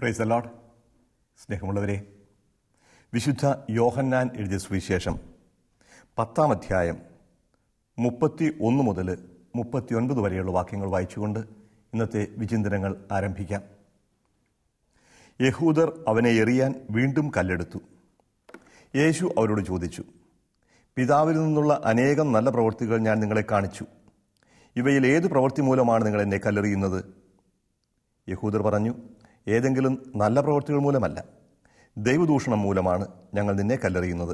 price allowed സ്നേഹമുള്ളവരെ വിശുദ്ധ യോഹന്നാൻ എഴുതിയ സുവിശേഷം പത്താം അധ്യായം മുപ്പത്തി ഒന്ന് മുതൽ മുപ്പത്തിയൊൻപത് വരെയുള്ള വാക്യങ്ങൾ വായിച്ചുകൊണ്ട് ഇന്നത്തെ വിചിന്തനങ്ങൾ ആരംഭിക്കാം യഹൂദർ അവനെ എറിയാൻ വീണ്ടും കല്ലെടുത്തു യേശു അവരോട് ചോദിച്ചു പിതാവിൽ നിന്നുള്ള അനേകം നല്ല പ്രവൃത്തികൾ ഞാൻ നിങ്ങളെ കാണിച്ചു ഇവയിൽ ഏത് പ്രവൃത്തി മൂലമാണ് നിങ്ങൾ എന്നെ കല്ലെറിയുന്നത് യഹൂദർ പറഞ്ഞു ഏതെങ്കിലും നല്ല പ്രവൃത്തികൾ മൂലമല്ല ദൈവദൂഷണം മൂലമാണ് ഞങ്ങൾ നിന്നെ കല്ലെറിയുന്നത്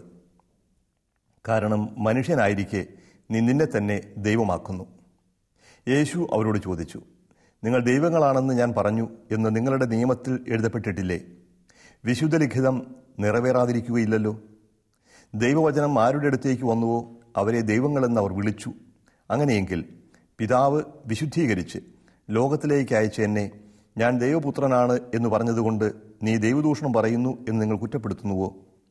കാരണം മനുഷ്യനായിരിക്കെ നീ നിന്നെ തന്നെ ദൈവമാക്കുന്നു യേശു അവരോട് ചോദിച്ചു നിങ്ങൾ ദൈവങ്ങളാണെന്ന് ഞാൻ പറഞ്ഞു എന്ന് നിങ്ങളുടെ നിയമത്തിൽ എഴുതപ്പെട്ടിട്ടില്ലേ വിശുദ്ധ ലിഖിതം നിറവേറാതിരിക്കുകയില്ലല്ലോ ദൈവവചനം ആരുടെ അടുത്തേക്ക് വന്നുവോ അവരെ ദൈവങ്ങളെന്ന് അവർ വിളിച്ചു അങ്ങനെയെങ്കിൽ പിതാവ് വിശുദ്ധീകരിച്ച് ലോകത്തിലേക്ക് അയച്ച എന്നെ ഞാൻ ദൈവപുത്രനാണ് എന്ന് പറഞ്ഞതുകൊണ്ട് നീ ദൈവദൂഷണം പറയുന്നു എന്ന് നിങ്ങൾ കുറ്റപ്പെടുത്തുന്നുവോ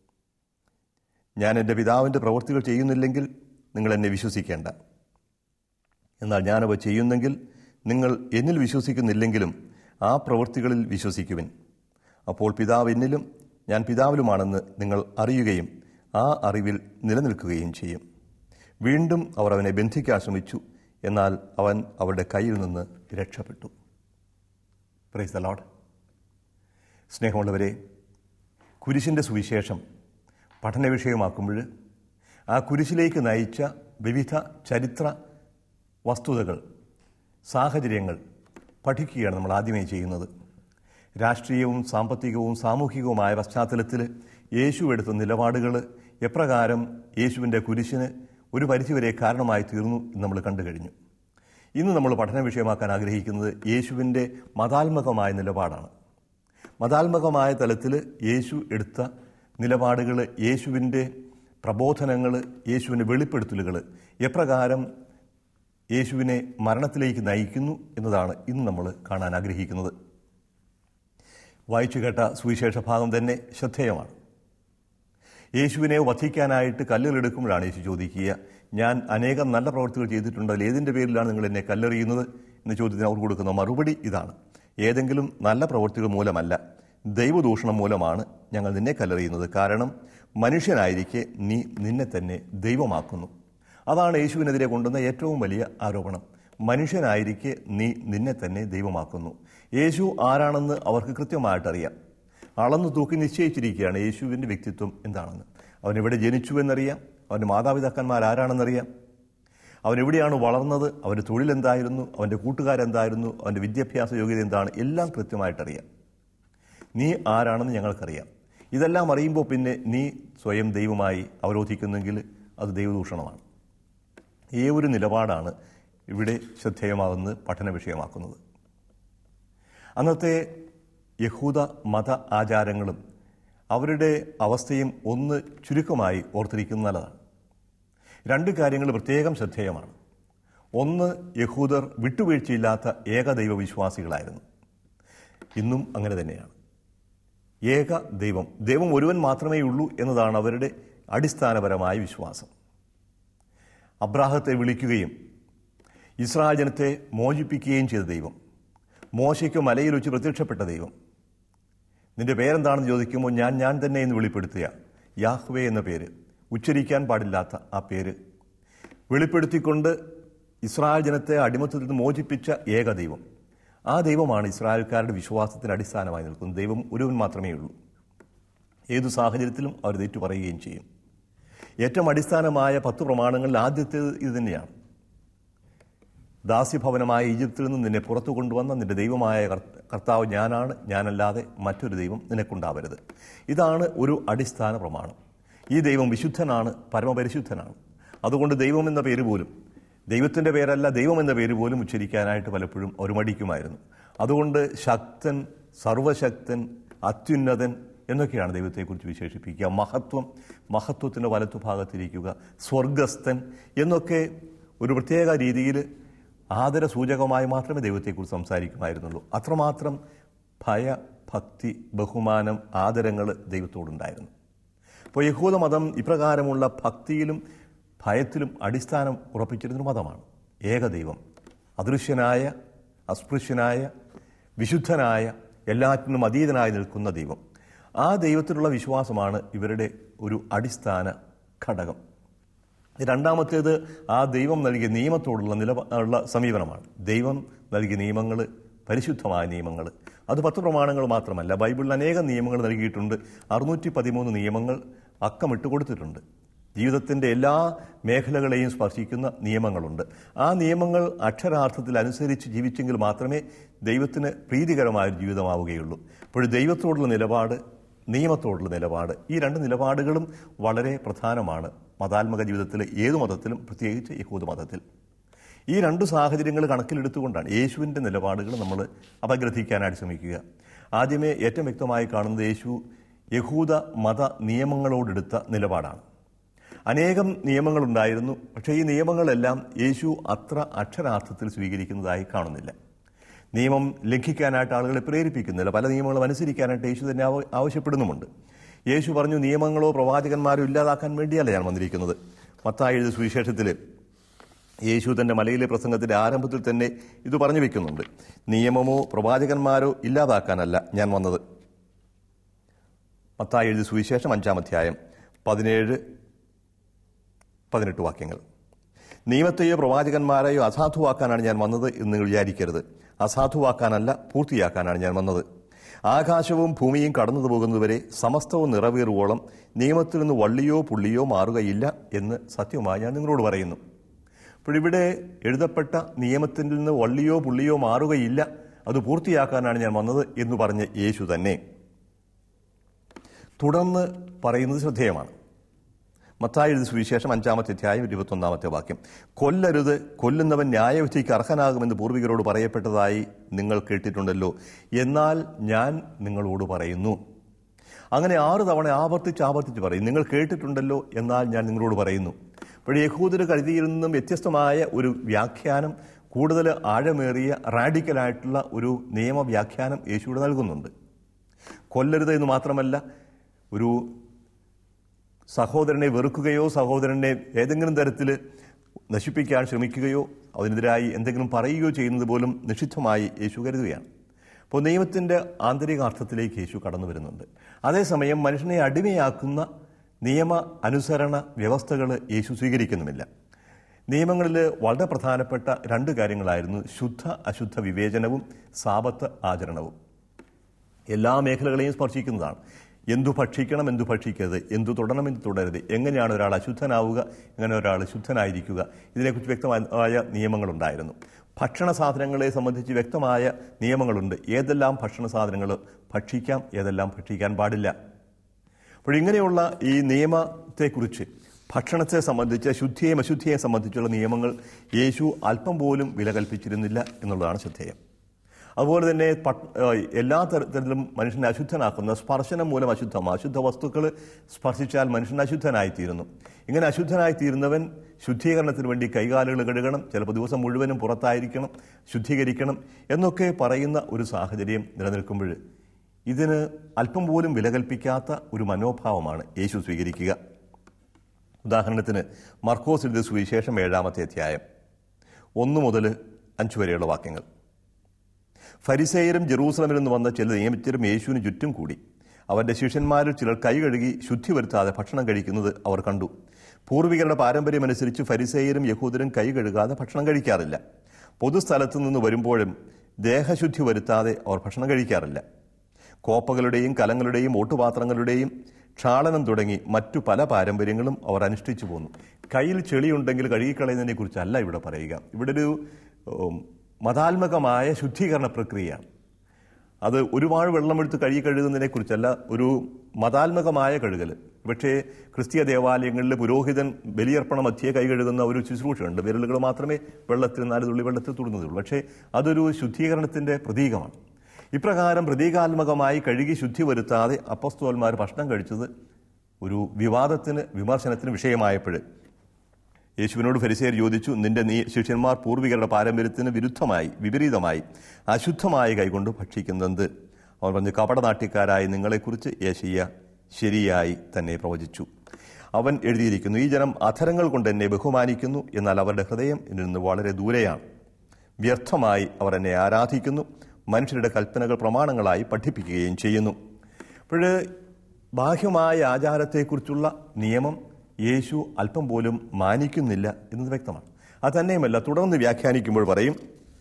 ഞാൻ എൻ്റെ പിതാവിൻ്റെ പ്രവൃത്തികൾ ചെയ്യുന്നില്ലെങ്കിൽ നിങ്ങൾ എന്നെ വിശ്വസിക്കേണ്ട എന്നാൽ ഞാനവ ചെയ്യുന്നെങ്കിൽ നിങ്ങൾ എന്നിൽ വിശ്വസിക്കുന്നില്ലെങ്കിലും ആ പ്രവൃത്തികളിൽ വിശ്വസിക്കുവിൻ അപ്പോൾ പിതാവ് എന്നിലും ഞാൻ പിതാവിലുമാണെന്ന് നിങ്ങൾ അറിയുകയും ആ അറിവിൽ നിലനിൽക്കുകയും ചെയ്യും വീണ്ടും അവർ അവനെ ബന്ധിക്കാൻ ശ്രമിച്ചു എന്നാൽ അവൻ അവരുടെ കയ്യിൽ നിന്ന് രക്ഷപ്പെട്ടു പ്രൈസ് ദ ലോഡ് സ്നേഹമുള്ളവരെ കുരിശിൻ്റെ സുവിശേഷം പഠന വിഷയമാക്കുമ്പോൾ ആ കുരിശിലേക്ക് നയിച്ച വിവിധ ചരിത്ര വസ്തുതകൾ സാഹചര്യങ്ങൾ പഠിക്കുകയാണ് നമ്മൾ ആദ്യമേ ചെയ്യുന്നത് രാഷ്ട്രീയവും സാമ്പത്തികവും സാമൂഹികവുമായ പശ്ചാത്തലത്തിൽ യേശു എടുത്ത നിലപാടുകൾ എപ്രകാരം യേശുവിൻ്റെ കുരിശിന് ഒരു പരിധിവരെ കാരണമായി തീർന്നു എന്ന് നമ്മൾ കണ്ടു കഴിഞ്ഞു ഇന്ന് നമ്മൾ പഠന വിഷയമാക്കാൻ ആഗ്രഹിക്കുന്നത് യേശുവിൻ്റെ മതാത്മകമായ നിലപാടാണ് മതാത്മകമായ തലത്തിൽ യേശു എടുത്ത നിലപാടുകൾ യേശുവിൻ്റെ പ്രബോധനങ്ങൾ യേശുവിൻ്റെ വെളിപ്പെടുത്തലുകൾ എപ്രകാരം യേശുവിനെ മരണത്തിലേക്ക് നയിക്കുന്നു എന്നതാണ് ഇന്ന് നമ്മൾ കാണാൻ ആഗ്രഹിക്കുന്നത് വായിച്ചു കേട്ട സുവിശേഷ ഭാഗം തന്നെ ശ്രദ്ധേയമാണ് യേശുവിനെ വധിക്കാനായിട്ട് കല്ലുകളെടുക്കുമ്പോഴാണ് യേശു ചോദിക്കുക ഞാൻ അനേകം നല്ല പ്രവൃത്തികൾ ചെയ്തിട്ടുണ്ട് അതിൽ ഏതിൻ്റെ പേരിലാണ് നിങ്ങൾ എന്നെ കല്ലെറിയുന്നത് എന്ന ചോദ്യത്തിന് അവർ കൊടുക്കുന്ന മറുപടി ഇതാണ് ഏതെങ്കിലും നല്ല പ്രവൃത്തികൾ മൂലമല്ല ദൈവദൂഷണം മൂലമാണ് ഞങ്ങൾ നിന്നെ കല്ലെറിയുന്നത് കാരണം മനുഷ്യനായിരിക്കെ നീ നിന്നെ തന്നെ ദൈവമാക്കുന്നു അതാണ് യേശുവിനെതിരെ കൊണ്ടുവന്ന ഏറ്റവും വലിയ ആരോപണം മനുഷ്യനായിരിക്കെ നീ നിന്നെ തന്നെ ദൈവമാക്കുന്നു യേശു ആരാണെന്ന് അവർക്ക് കൃത്യമായിട്ടറിയാം അളന്നു തൂക്കി നിശ്ചയിച്ചിരിക്കുകയാണ് യേശുവിൻ്റെ വ്യക്തിത്വം എന്താണെന്ന് അവൻ എവിടെ ജനിച്ചു എന്നറിയാം അവൻ്റെ മാതാപിതാക്കന്മാർ ആരാണെന്നറിയാം അവൻ എവിടെയാണ് വളർന്നത് അവൻ്റെ തൊഴിലെന്തായിരുന്നു അവൻ്റെ കൂട്ടുകാരെന്തായിരുന്നു അവൻ്റെ വിദ്യാഭ്യാസ യോഗ്യത എന്താണ് എല്ലാം കൃത്യമായിട്ടറിയാം നീ ആരാണെന്ന് ഞങ്ങൾക്കറിയാം ഇതെല്ലാം അറിയുമ്പോൾ പിന്നെ നീ സ്വയം ദൈവമായി അവരോധിക്കുന്നെങ്കിൽ അത് ദൈവദൂഷണമാണ് ഈ ഒരു നിലപാടാണ് ഇവിടെ ശ്രദ്ധേയമാകുന്നത് പഠന വിഷയമാക്കുന്നത് അന്നത്തെ യഹൂദ മത ആചാരങ്ങളും അവരുടെ അവസ്ഥയും ഒന്ന് ചുരുക്കമായി ഓർത്തിരിക്കുന്നത് നല്ലതാണ് രണ്ട് കാര്യങ്ങൾ പ്രത്യേകം ശ്രദ്ധേയമാണ് ഒന്ന് യഹൂദർ വിട്ടുവീഴ്ചയില്ലാത്ത ഏകദൈവ വിശ്വാസികളായിരുന്നു ഇന്നും അങ്ങനെ തന്നെയാണ് ഏക ദൈവം ദൈവം ഒരുവൻ മാത്രമേ ഉള്ളൂ എന്നതാണ് അവരുടെ അടിസ്ഥാനപരമായ വിശ്വാസം അബ്രാഹത്തെ വിളിക്കുകയും ഇസ്രായേൽ ജനത്തെ മോചിപ്പിക്കുകയും ചെയ്ത ദൈവം മോശയ്ക്ക് മലയിൽ വെച്ച് പ്രത്യക്ഷപ്പെട്ട ദൈവം നിന്റെ പേരെന്താണെന്ന് ചോദിക്കുമ്പോൾ ഞാൻ ഞാൻ തന്നെ എന്ന് വെളിപ്പെടുത്തുക യാഹ്വേ എന്ന പേര് ഉച്ചരിക്കാൻ പാടില്ലാത്ത ആ പേര് വെളിപ്പെടുത്തിക്കൊണ്ട് ഇസ്രായേൽ ജനത്തെ അടിമത്തത്തിൽ നിന്ന് മോചിപ്പിച്ച ഏക ദൈവം ആ ദൈവമാണ് ഇസ്രായേൽക്കാരുടെ വിശ്വാസത്തിന് അടിസ്ഥാനമായി നിൽക്കുന്നത് ദൈവം ഒരുവൻ മാത്രമേ ഉള്ളൂ ഏതു സാഹചര്യത്തിലും അവർ തെറ്റു പറയുകയും ചെയ്യും ഏറ്റവും അടിസ്ഥാനമായ പത്ത് പ്രമാണങ്ങളിൽ ആദ്യത്തേത് ഇത് തന്നെയാണ് ദാസ്യഭവനമായ ഈജിപ്തിൽ നിന്ന് നിന്നെ പുറത്തു കൊണ്ടുവന്ന നിന്റെ ദൈവമായ കർത്താവ് ഞാനാണ് ഞാനല്ലാതെ മറ്റൊരു ദൈവം നിനക്കുണ്ടാവരുത് ഇതാണ് ഒരു അടിസ്ഥാന പ്രമാണം ഈ ദൈവം വിശുദ്ധനാണ് പരമപരിശുദ്ധനാണ് അതുകൊണ്ട് ദൈവം എന്ന പേര് പോലും ദൈവത്തിൻ്റെ പേരല്ല ദൈവം എന്ന പേര് പോലും ഉച്ചരിക്കാനായിട്ട് പലപ്പോഴും അവർ മടിക്കുമായിരുന്നു അതുകൊണ്ട് ശക്തൻ സർവശക്തൻ അത്യുന്നതൻ എന്നൊക്കെയാണ് ദൈവത്തെക്കുറിച്ച് വിശേഷിപ്പിക്കുക മഹത്വം മഹത്വത്തിൻ്റെ വലത്തുഭാഗത്തിരിക്കുക സ്വർഗസ്ഥൻ എന്നൊക്കെ ഒരു പ്രത്യേക രീതിയിൽ ആദരസൂചകമായി മാത്രമേ ദൈവത്തെക്കുറിച്ച് സംസാരിക്കുമായിരുന്നുള്ളൂ അത്രമാത്രം ഭയ ഭക്തി ബഹുമാനം ആദരങ്ങൾ ദൈവത്തോടുണ്ടായിരുന്നു അപ്പോൾ യഹൂദ മതം ഇപ്രകാരമുള്ള ഭക്തിയിലും ഭയത്തിലും അടിസ്ഥാനം ഉറപ്പിച്ചിരുന്നൊരു മതമാണ് ഏകദൈവം അദൃശ്യനായ അസ്പൃശ്യനായ വിശുദ്ധനായ എല്ലാറ്റിനും അതീതനായി നിൽക്കുന്ന ദൈവം ആ ദൈവത്തിലുള്ള വിശ്വാസമാണ് ഇവരുടെ ഒരു അടിസ്ഥാന ഘടകം രണ്ടാമത്തേത് ആ ദൈവം നൽകിയ നിയമത്തോടുള്ള നില ഉള്ള സമീപനമാണ് ദൈവം നൽകിയ നിയമങ്ങൾ പരിശുദ്ധമായ നിയമങ്ങൾ അത് പത്ത് പ്രമാണങ്ങൾ മാത്രമല്ല ബൈബിളിൽ അനേകം നിയമങ്ങൾ നൽകിയിട്ടുണ്ട് അറുന്നൂറ്റി പതിമൂന്ന് നിയമങ്ങൾ അക്കമിട്ട് കൊടുത്തിട്ടുണ്ട് ജീവിതത്തിൻ്റെ എല്ലാ മേഖലകളെയും സ്പർശിക്കുന്ന നിയമങ്ങളുണ്ട് ആ നിയമങ്ങൾ അക്ഷരാർത്ഥത്തിൽ അനുസരിച്ച് ജീവിച്ചെങ്കിൽ മാത്രമേ ദൈവത്തിന് പ്രീതികരമായ ഒരു ജീവിതമാവുകയുള്ളൂ അപ്പോൾ ദൈവത്തോടുള്ള നിലപാട് നിയമത്തോടുള്ള നിലപാട് ഈ രണ്ട് നിലപാടുകളും വളരെ പ്രധാനമാണ് മതാത്മക ജീവിതത്തിൽ ഏതു മതത്തിലും പ്രത്യേകിച്ച് യഹൂദ മതത്തിൽ ഈ രണ്ട് സാഹചര്യങ്ങൾ കണക്കിലെടുത്തുകൊണ്ടാണ് യേശുവിൻ്റെ നിലപാടുകൾ നമ്മൾ അപഗ്രഥിക്കാനായിട്ട് ശ്രമിക്കുക ആദ്യമേ ഏറ്റവും വ്യക്തമായി കാണുന്നത് യേശു യഹൂദ മത നിയമങ്ങളോടെടുത്ത നിലപാടാണ് അനേകം നിയമങ്ങളുണ്ടായിരുന്നു പക്ഷേ ഈ നിയമങ്ങളെല്ലാം യേശു അത്ര അക്ഷരാർത്ഥത്തിൽ സ്വീകരിക്കുന്നതായി കാണുന്നില്ല നിയമം ലംഘിക്കാനായിട്ട് ആളുകളെ പ്രേരിപ്പിക്കുന്നില്ല പല നിയമങ്ങളും അനുസരിക്കാനായിട്ട് യേശു തന്നെ ആവ- ആവശ്യപ്പെടുന്നുമുണ്ട് യേശു പറഞ്ഞു നിയമങ്ങളോ പ്രവാചകന്മാരോ ഇല്ലാതാക്കാൻ വേണ്ടിയല്ല ഞാൻ വന്നിരിക്കുന്നത് മത്തായി എഴുതിയ സുവിശേഷത്തിൽ യേശു തന്റെ മലയിലെ പ്രസംഗത്തിന്റെ ആരംഭത്തിൽ തന്നെ ഇത് പറഞ്ഞു വെക്കുന്നുണ്ട് നിയമമോ പ്രവാചകന്മാരോ ഇല്ലാതാക്കാനല്ല ഞാൻ വന്നത് മത്തായി എഴുതിയ സുവിശേഷം അഞ്ചാം അധ്യായം പതിനേഴ് പതിനെട്ട് വാക്യങ്ങൾ നിയമത്തെയോ പ്രവാചകന്മാരെയോ അസാധുവാക്കാനാണ് ഞാൻ വന്നത് എന്ന് നിങ്ങൾ വിചാരിക്കരുത് അസാധുവാക്കാനല്ല പൂർത്തിയാക്കാനാണ് ഞാൻ വന്നത് ആകാശവും ഭൂമിയും കടന്നു പോകുന്നതുവരെ സമസ്തവും നിറവേറുവോളം നിയമത്തിൽ നിന്ന് വള്ളിയോ പുള്ളിയോ മാറുകയില്ല എന്ന് സത്യമായി ഞാൻ നിങ്ങളോട് പറയുന്നു അപ്പോൾ ഇവിടെ എഴുതപ്പെട്ട നിയമത്തിൽ നിന്ന് വള്ളിയോ പുള്ളിയോ മാറുകയില്ല അത് പൂർത്തിയാക്കാനാണ് ഞാൻ വന്നത് എന്ന് പറഞ്ഞ യേശു തന്നെ തുടർന്ന് പറയുന്നത് ശ്രദ്ധേയമാണ് മത്തായി എഴുതി സുവിശേഷം അഞ്ചാമത്തെ അധ്യായം ഇരുപത്തൊന്നാമത്തെ വാക്യം കൊല്ലരുത് കൊല്ലുന്നവൻ ന്യായവിധിക്ക് അർഹനാകുമെന്ന് പൂർവികരോട് പറയപ്പെട്ടതായി നിങ്ങൾ കേട്ടിട്ടുണ്ടല്ലോ എന്നാൽ ഞാൻ നിങ്ങളോട് പറയുന്നു അങ്ങനെ ആറ് തവണ ആവർത്തിച്ച് ആവർത്തിച്ച് പറയും നിങ്ങൾ കേട്ടിട്ടുണ്ടല്ലോ എന്നാൽ ഞാൻ നിങ്ങളോട് പറയുന്നു അപ്പോൾ യഹൂദർ കരുതിയിൽ നിന്നും വ്യത്യസ്തമായ ഒരു വ്യാഖ്യാനം കൂടുതൽ ആഴമേറിയ റാഡിക്കലായിട്ടുള്ള ഒരു നിയമവ്യാഖ്യാനം യേശുവിടെ നൽകുന്നുണ്ട് കൊല്ലരുത് എന്ന് മാത്രമല്ല ഒരു സഹോദരനെ വെറുക്കുകയോ സഹോദരനെ ഏതെങ്കിലും തരത്തിൽ നശിപ്പിക്കാൻ ശ്രമിക്കുകയോ അതിനെതിരായി എന്തെങ്കിലും പറയുകയോ ചെയ്യുന്നത് പോലും നിഷിദ്ധമായി യേശു കരുതുകയാണ് അപ്പോൾ നിയമത്തിൻ്റെ ആന്തരികാർത്ഥത്തിലേക്ക് യേശു കടന്നു വരുന്നുണ്ട് അതേസമയം മനുഷ്യനെ അടിമയാക്കുന്ന നിയമ അനുസരണ വ്യവസ്ഥകൾ യേശു സ്വീകരിക്കുന്നുമില്ല നിയമങ്ങളിൽ വളരെ പ്രധാനപ്പെട്ട രണ്ട് കാര്യങ്ങളായിരുന്നു ശുദ്ധ അശുദ്ധ വിവേചനവും സാപത്ത് ആചരണവും എല്ലാ മേഖലകളെയും സ്പർശിക്കുന്നതാണ് എന്തു ഭക്ഷിക്കണം എന്തു ഭക്ഷിക്കരുത് എന്തു തുടരണം എന്തു തുടരുത് എങ്ങനെയാണ് ഒരാൾ അശുദ്ധനാവുക എങ്ങനെ ഒരാൾ ശുദ്ധനായിരിക്കുക ഇതിനെക്കുറിച്ച് വ്യക്തമായ നിയമങ്ങളുണ്ടായിരുന്നു ഭക്ഷണ സാധനങ്ങളെ സംബന്ധിച്ച് വ്യക്തമായ നിയമങ്ങളുണ്ട് ഏതെല്ലാം ഭക്ഷണ സാധനങ്ങൾ ഭക്ഷിക്കാം ഏതെല്ലാം ഭക്ഷിക്കാൻ പാടില്ല അപ്പോൾ ഇങ്ങനെയുള്ള ഈ നിയമത്തെക്കുറിച്ച് ഭക്ഷണത്തെ സംബന്ധിച്ച് ശുദ്ധിയെയും അശുദ്ധിയെയും സംബന്ധിച്ചുള്ള നിയമങ്ങൾ യേശു അല്പം പോലും വില കൽപ്പിച്ചിരുന്നില്ല എന്നുള്ളതാണ് ശ്രദ്ധേയം അതുപോലെ തന്നെ പട്ട്- ഏഹ് എല്ലാ തരത്തിലും മനുഷ്യനെ അശുദ്ധനാക്കുന്ന സ്പർശനം മൂലം അശുദ്ധം അശുദ്ധ വസ്തുക്കൾ സ്പർശിച്ചാൽ മനുഷ്യൻ അശുദ്ധനായിത്തീരുന്നു ഇങ്ങനെ അശുദ്ധനായിത്തീരുന്നവൻ ശുദ്ധീകരണത്തിന് വേണ്ടി കൈകാലുകൾ കഴുകണം ചിലപ്പോൾ ദിവസം മുഴുവനും പുറത്തായിരിക്കണം ശുദ്ധീകരിക്കണം എന്നൊക്കെ പറയുന്ന ഒരു സാഹചര്യം നിലനിൽക്കുമ്പോൾ ഇതിന് അല്പം പോലും വില കൽപ്പിക്കാത്ത ഒരു മനോഭാവമാണ് യേശു സ്വീകരിക്കുക ഉദാഹരണത്തിന് മർക്കോസ് എഴുതിയ സുവിശേഷം ഏഴാമത്തെ അധ്യായം ഒന്ന് മുതൽ അഞ്ച് വരെയുള്ള വാക്യങ്ങൾ ഫരിസേയരും ജെറൂസലമിൽ നിന്ന് വന്ന ചില നിയമിച്ചരും യേശുവിന് ചുറ്റും കൂടി അവന്റെ ശിഷ്യന്മാരിൽ ചിലർ കൈ കഴുകി ശുദ്ധി വരുത്താതെ ഭക്ഷണം കഴിക്കുന്നത് അവർ കണ്ടു പൂർവികരുടെ പാരമ്പര്യമനുസരിച്ച് ഫരിസേയരും യഹൂദരും കൈ കഴുകാതെ ഭക്ഷണം കഴിക്കാറില്ല പൊതുസ്ഥലത്തു നിന്ന് വരുമ്പോഴും ദേഹശുദ്ധി വരുത്താതെ അവർ ഭക്ഷണം കഴിക്കാറില്ല കോപ്പകളുടെയും കലങ്ങളുടെയും ഓട്ടുപാത്രങ്ങളുടെയും ക്ഷാളനം തുടങ്ങി മറ്റു പല പാരമ്പര്യങ്ങളും അവർ അനുഷ്ഠിച്ചു പോന്നു കയ്യിൽ ചെളിയുണ്ടെങ്കിൽ കഴുകിക്കളയുന്നതിനെ കുറിച്ചല്ല ഇവിടെ പറയുക ഇവിടെ ഒരു ഉം, മതാത്മകമായ ശുദ്ധീകരണ പ്രക്രിയയാണ് അത് ഒരുപാട് വെള്ളമെടുത്ത് കഴുകി കഴുകുന്നതിനെ കുറിച്ചല്ല ഒരു മതാത്മകമായ കഴുകൽ പക്ഷേ ക്രിസ്തീയ ദേവാലയങ്ങളിൽ പുരോഹിതൻ ബലിയർപ്പണ മധ്യേ കൈ കഴുകുന്ന ഒരു ശുശ്രൂഷയുണ്ട് വിരലുകൾ മാത്രമേ വെള്ളത്തിൽ നാല് തുള്ളി വെള്ളത്തിൽ തുടുന്നതുള്ളൂ പക്ഷേ അതൊരു ശുദ്ധീകരണത്തിന്റെ പ്രതീകമാണ് ഇപ്രകാരം പ്രതീകാത്മകമായി കഴുകി ശുദ്ധി വരുത്താതെ അപ്പസ്തോന്മാർ ഭക്ഷണം കഴിച്ചത് ഒരു വിവാദത്തിന് വിമർശനത്തിന് വിഷയമായപ്പോൾ യേശുവിനോട് ഫരിസേർ ചോദിച്ചു നിന്റെ നീ ശിഷ്യന്മാർ പൂർവികരുടെ പാരമ്പര്യത്തിന് വിരുദ്ധമായി വിപരീതമായി അശുദ്ധമായ കൈകൊണ്ട് ഭക്ഷിക്കുന്നത് അവൻ പറഞ്ഞു കപടനാട്യക്കാരായ നിങ്ങളെക്കുറിച്ച് യേശയ്യ ശരിയായി തന്നെ പ്രവചിച്ചു അവൻ എഴുതിയിരിക്കുന്നു ഈ ജനം അധരങ്ങൾ കൊണ്ട് എന്നെ ബഹുമാനിക്കുന്നു എന്നാൽ അവരുടെ ഹൃദയം എന്നിൽ നിന്ന് വളരെ ദൂരെയാണ് വ്യർത്ഥമായി അവർ എന്നെ ആരാധിക്കുന്നു മനുഷ്യരുടെ കൽപ്പനകൾ പ്രമാണങ്ങളായി പഠിപ്പിക്കുകയും ചെയ്യുന്നു അപ്പോൾ ബാഹ്യമായ ആചാരത്തെക്കുറിച്ചുള്ള നിയമം യേശു അല്പം പോലും മാനിക്കുന്നില്ല എന്നത് വ്യക്തമാണ് അത് തന്നെയുമല്ല തുടർന്ന് വ്യാഖ്യാനിക്കുമ്പോൾ പറയും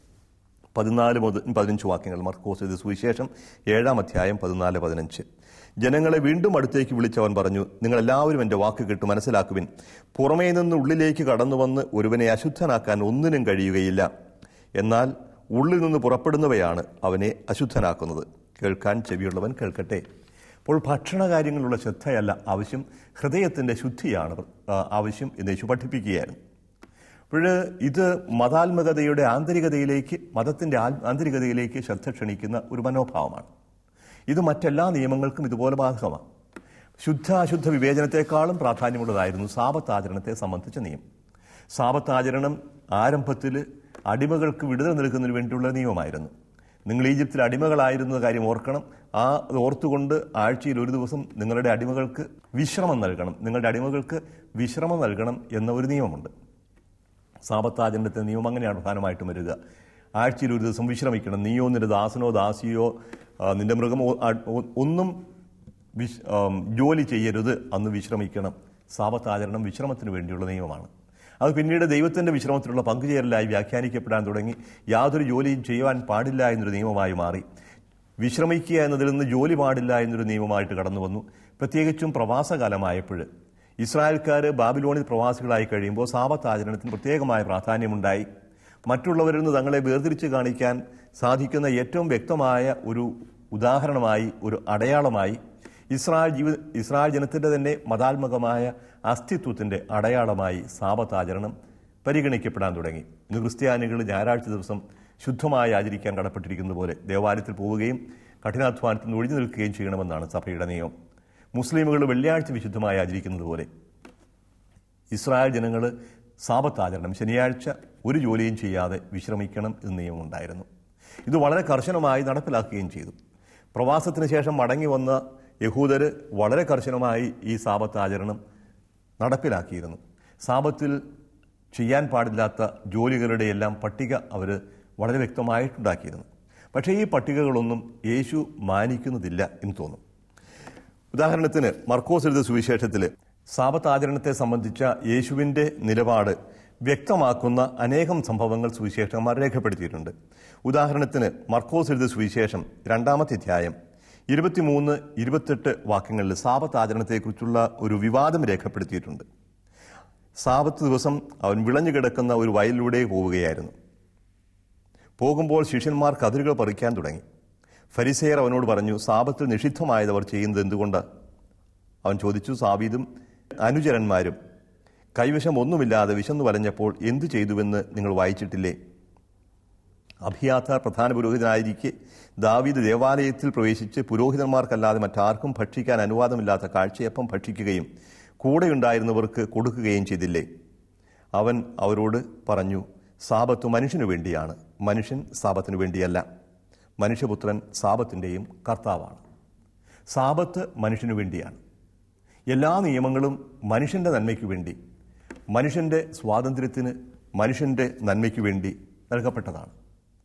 പതിനാല് മുതൽ പതിനഞ്ച് വാക്യങ്ങൾ മർക്കോസ് ഇത് സുവിശേഷം ഏഴാം അധ്യായം പതിനാല് പതിനഞ്ച് ജനങ്ങളെ വീണ്ടും അടുത്തേക്ക് വിളിച്ചവൻ പറഞ്ഞു നിങ്ങൾ എല്ലാവരും എൻ്റെ വാക്ക് കേട്ട് മനസ്സിലാക്കുവിൻ പുറമേ നിന്ന് ഉള്ളിലേക്ക് കടന്നു വന്ന് ഒരുവനെ അശുദ്ധനാക്കാൻ ഒന്നിനും കഴിയുകയില്ല എന്നാൽ ഉള്ളിൽ നിന്ന് പുറപ്പെടുന്നവയാണ് അവനെ അശുദ്ധനാക്കുന്നത് കേൾക്കാൻ ചെവിയുള്ളവൻ കേൾക്കട്ടെ അപ്പോൾ ഭക്ഷണകാര്യങ്ങളുള്ള ശ്രദ്ധയല്ല ആവശ്യം ഹൃദയത്തിൻ്റെ ശുദ്ധിയാണ് ആ, ആവശ്യം എന്ന് യേശു പഠിപ്പിക്കുകയായിരുന്നു അപ്പോൾ ഇത് മതാത്മകതയുടെ ആന്തരികതയിലേക്ക് മതത്തിന്റെ ആൽ- ആന്തരികതയിലേക്ക് ശ്രദ്ധ ക്ഷണിക്കുന്ന ഒരു മനോഭാവമാണ് ഇത് മറ്റെല്ലാ നിയമങ്ങൾക്കും ഇതുപോലെ ബാധകമാണ് ശുദ്ധ അശുദ്ധ വിവേചനത്തെക്കാളും പ്രാധാന്യമുള്ളതായിരുന്നു സാപത്താചരണത്തെ സംബന്ധിച്ച നിയമം സാപത്താചരണം ആരംഭത്തിൽ അടിമകൾക്ക് വിടുതൽ നൽകുന്നതിന് വേണ്ടിയുള്ള നിയമമായിരുന്നു നിങ്ങൾ ഈജിപ്തിൽ അടിമകളായിരുന്ന കാര്യം ഓർക്കണം ആ അത് ഓർത്തുകൊണ്ട് ആഴ്ചയിൽ ഒരു ദിവസം നിങ്ങളുടെ അടിമകൾക്ക് വിശ്രമം നൽകണം നിങ്ങളുടെ അടിമകൾക്ക് വിശ്രമം നൽകണം എന്ന ഒരു നിയമമുണ്ട് സാപത്താചരണത്തെ നിയമം അങ്ങനെയാണ് പ്രധാനമായിട്ടും വരിക ആഴ്ചയിൽ ഒരു ദിവസം വിശ്രമിക്കണം നീയോ നിന്റെ ദാസനോ ദാസിയോ ആ, നിന്റെ മൃഗമോ ആ, ഒ- ഒന്നും വിശ് ആം, ജോലി ചെയ്യരുത് അന്ന് വിശ്രമിക്കണം സാപത്താചരണം വിശ്രമത്തിന് വേണ്ടിയുള്ള നിയമമാണ് അത് പിന്നീട് ദൈവത്തിന്റെ വിശ്രമത്തിലുള്ള പങ്കുചേരലായി വ്യാഖ്യാനിക്കപ്പെടാൻ തുടങ്ങി യാതൊരു ജോലിയും ചെയ്യുവാൻ പാടില്ല എന്നൊരു നിയമമായി മാറി വിശ്രമിക്കുക എന്നതിൽ നിന്ന് ജോലി പാടില്ല എന്നൊരു നിയമമായിട്ട് കടന്നു വന്നു പ്രത്യേകിച്ചും പ്രവാസകാലമായപ്പോൾ ഇസ്രായേൽക്കാർ ബാബിലോണിൽ പ്രവാസികളായി കഴിയുമ്പോൾ സാപത്താചരണത്തിന് പ്രത്യേകമായ പ്രാധാന്യമുണ്ടായി മറ്റുള്ളവരിൽ നിന്ന് തങ്ങളെ വേർതിരിച്ച് കാണിക്കാൻ സാധിക്കുന്ന ഏറ്റവും വ്യക്തമായ ഒരു ഉദാഹരണമായി ഒരു അടയാളമായി ഇസ്രായേൽ ജീവി ഇസ്രായേൽ ജനത്തിന്റെ തന്നെ മതാത്മകമായ അസ്തിത്വത്തിന്റെ അടയാളമായി സാപത്താചരണം പരിഗണിക്കപ്പെടാൻ തുടങ്ങി ഇന്ന് ക്രിസ്ത്യാനികൾ ഞായറാഴ്ച ദിവസം ശുദ്ധമായി ആചരിക്കാൻ കടപ്പെട്ടിരിക്കുന്ന പോലെ ദേവാലയത്തിൽ പോവുകയും കഠിനാധ്വാനത്തിൽ നിന്ന് ഒഴിഞ്ഞു നിൽക്കുകയും ചെയ്യണമെന്നാണ് സഭയുടെ നിയമം മുസ്ലിമുകൾ വെള്ളിയാഴ്ച വിശുദ്ധമായി ആചരിക്കുന്നത് പോലെ ഇസ്രായേൽ ജനങ്ങൾ സാപത്താചരണം ശനിയാഴ്ച ഒരു ജോലിയും ചെയ്യാതെ വിശ്രമിക്കണം എന്ന് നിയമമുണ്ടായിരുന്നു ഇത് വളരെ കർശനമായി നടപ്പിലാക്കുകയും ചെയ്തു പ്രവാസത്തിന് ശേഷം മടങ്ങി വന്ന യഹൂദർ വളരെ കർശനമായി ഈ സാപത്താചരണം നടപ്പിലാക്കിയിരുന്നു സാപത്തിൽ ചെയ്യാൻ പാടില്ലാത്ത ജോലികളുടെ എല്ലാം പട്ടിക അവർ വളരെ വ്യക്തമായിട്ടുണ്ടാക്കിയിരുന്നു പക്ഷേ ഈ പട്ടികകളൊന്നും യേശു മാനിക്കുന്നതില്ല എന്ന് തോന്നും ഉദാഹരണത്തിന് മർക്കോസ് എഴുതിയ സുവിശേഷത്തിൽ സാപത്താചരണത്തെ സംബന്ധിച്ച യേശുവിന്റെ നിലപാട് വ്യക്തമാക്കുന്ന അനേകം സംഭവങ്ങൾ സുവിശേഷന്മാർ രേഖപ്പെടുത്തിയിട്ടുണ്ട് ഉദാഹരണത്തിന് മർക്കോസ് എഴുതിയ സുവിശേഷം രണ്ടാമത്തെ അധ്യായം ഇരുപത്തിമൂന്ന് ഇരുപത്തെട്ട് വാക്യങ്ങളിൽ സാപത്താചരണത്തെക്കുറിച്ചുള്ള ഒരു വിവാദം രേഖപ്പെടുത്തിയിട്ടുണ്ട് സാപത്ത് ദിവസം അവൻ വിളഞ്ഞു കിടക്കുന്ന ഒരു വയലിലൂടെ പോവുകയായിരുന്നു പോകുമ്പോൾ ശിഷ്യന്മാർ കതിരുകൾ പറിക്കാൻ തുടങ്ങി ഫരിസേയർ അവനോട് പറഞ്ഞു സാപത്തിൽ നിഷിദ്ധമായത് അവർ ചെയ്യുന്നത് എന്തുകൊണ്ട് അവൻ ചോദിച്ചു സാബീദും അനുചരന്മാരും കൈവശം ഒന്നുമില്ലാതെ വിശന്നു വലഞ്ഞപ്പോൾ എന്തു ചെയ്തുവെന്ന് നിങ്ങൾ വായിച്ചിട്ടില്ലേ അഭിയാത്ത പ്രധാന പുരോഹിതനായിരിക്കെ ദാവീദ് ദേവാലയത്തിൽ പ്രവേശിച്ച് പുരോഹിതന്മാർക്കല്ലാതെ മറ്റാർക്കും ഭക്ഷിക്കാൻ അനുവാദമില്ലാത്ത കാഴ്ചയപ്പം ഭക്ഷിക്കുകയും കൂടെയുണ്ടായിരുന്നവർക്ക് കൊടുക്കുകയും ചെയ്തില്ലേ അവൻ അവരോട് പറഞ്ഞു സാപത്ത് മനുഷ്യനു വേണ്ടിയാണ് മനുഷ്യൻ സാപത്തിനു വേണ്ടിയല്ല മനുഷ്യപുത്രൻ സാപത്തിൻ്റെയും കർത്താവാണ് സാപത്ത് മനുഷ്യനു വേണ്ടിയാണ് എല്ലാ നിയമങ്ങളും മനുഷ്യന്റെ നന്മയ്ക്ക് വേണ്ടി മനുഷ്യന്റെ സ്വാതന്ത്ര്യത്തിന് മനുഷ്യന്റെ നന്മയ്ക്ക് വേണ്ടി നൽകപ്പെട്ടതാണ്